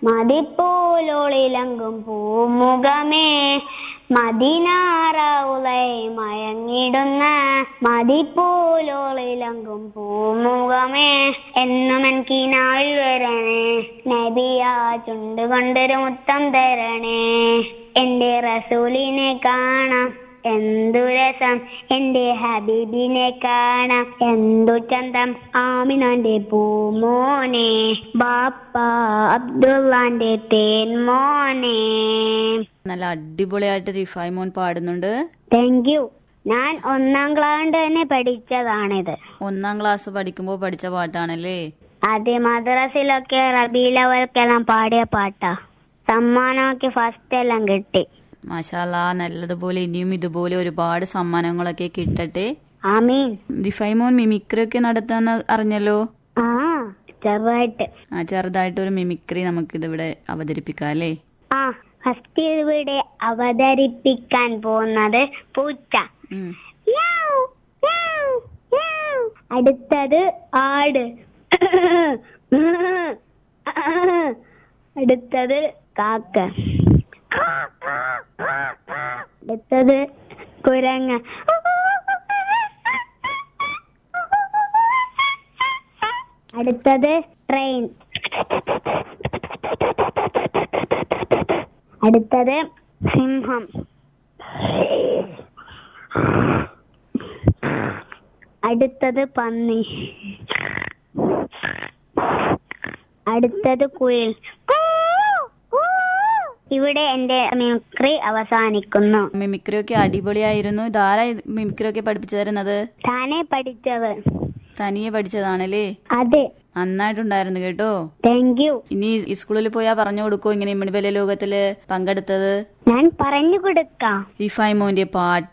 മതിപ്പോലൊളിലങ്കും പൂമുഖമേ മദിനാറൗളை മയങ്ങിടുന്ന മതിപ്പോലൊളിലങ്കും പൂമുഖമേ എന്നും എനിക്കിനാവിൽ വരണേ നബിയാ ചുണ്ടുകൊണ്ടൊരു മുത്തം തരണേ എന്റെ റസൂലിനെ കാണാം എന്തു രസം എന്റെ ഹബീബിനെ കാണാം എന്തു ചന്തം ആമിനാന്റെ പൂമോനെ ബാപ്പ അബ്ദുള്ളാന്റെ തേൻമോനെ നല്ല അടിപൊളിയായിട്ട് റിഫായ് മോൻ പാടുന്നുണ്ട് താങ്ക് യു ഞാൻ ഒന്നാം ക്ലാസ് തന്നെ പഠിച്ചതാണിത് ഒന്നാം ക്ലാസ് പഠിക്കുമ്പോൾ പഠിച്ച പാട്ടാണല്ലേ ആദ്യ മദ്രസിലൊക്കെ റബീലവൽക്കെല്ലാം പാടിയ പാട്ടാ സമ്മാനമൊക്കെ ഫസ്റ്റ് എല്ലാം കിട്ടി മാഷാല്ലാ നല്ലതുപോലെ ഇനിയും ഇതുപോലെ ഒരുപാട് സമ്മാനങ്ങളൊക്കെ കിട്ടട്ടെ ആമീൻ റിഫായ് മോൻ മിമിക്രി ഒക്കെ നടത്താന്ന് അറിഞ്ഞല്ലോ ആ ചെറുതായിട്ട് ആ ചെറുതായിട്ട് ഒരു മിമിക്രി നമുക്കിതിവിടെ അവതരിപ്പിക്കാം അല്ലേ ആ ഫസ്റ്റ് ഇവിടെ അവതരിപ്പിക്കാൻ പോകുന്നത് പൂച്ച ഉം. മ്യാവ്, മ്യാവ്, മ്യാവ്. അടുത്തത് ആട് അടുത്തത് കാക്ക അടുത്തത് കുരങ്ങ് അടുത്തത് ട്രെയിൻ അടുത്തത് സിംഹം അടുത്തത് പന്നി അടുത്തത് കുയിൽ ഇവിടെ എന്റെ മിമിക്രി അവസാനിക്കുന്നു മിമിക്രി ഒക്കെ അടിപൊളിയായിരുന്നു ഇതാരാ ഇത് മിമിക്രി ഒക്കെ പഠിപ്പിച്ചു തരുന്നത് താനെ പഠിച്ചത് തനിയെ പഠിച്ചതാണല്ലേ അതെ നന്നായിട്ടുണ്ടായിരുന്നു കേട്ടോ താങ്ക് യു ഇനി ഈ സ്കൂളിൽ പോയാ പറഞ്ഞു കൊടുക്കോ ഇങ്ങനെ ഇമ്മിണിബല ലോകത്തില് പങ്കെടുത്തത് ഞാൻ പറഞ്ഞു കൊടുക്കാം റിഫായ് മോന്റെ പാട്ട്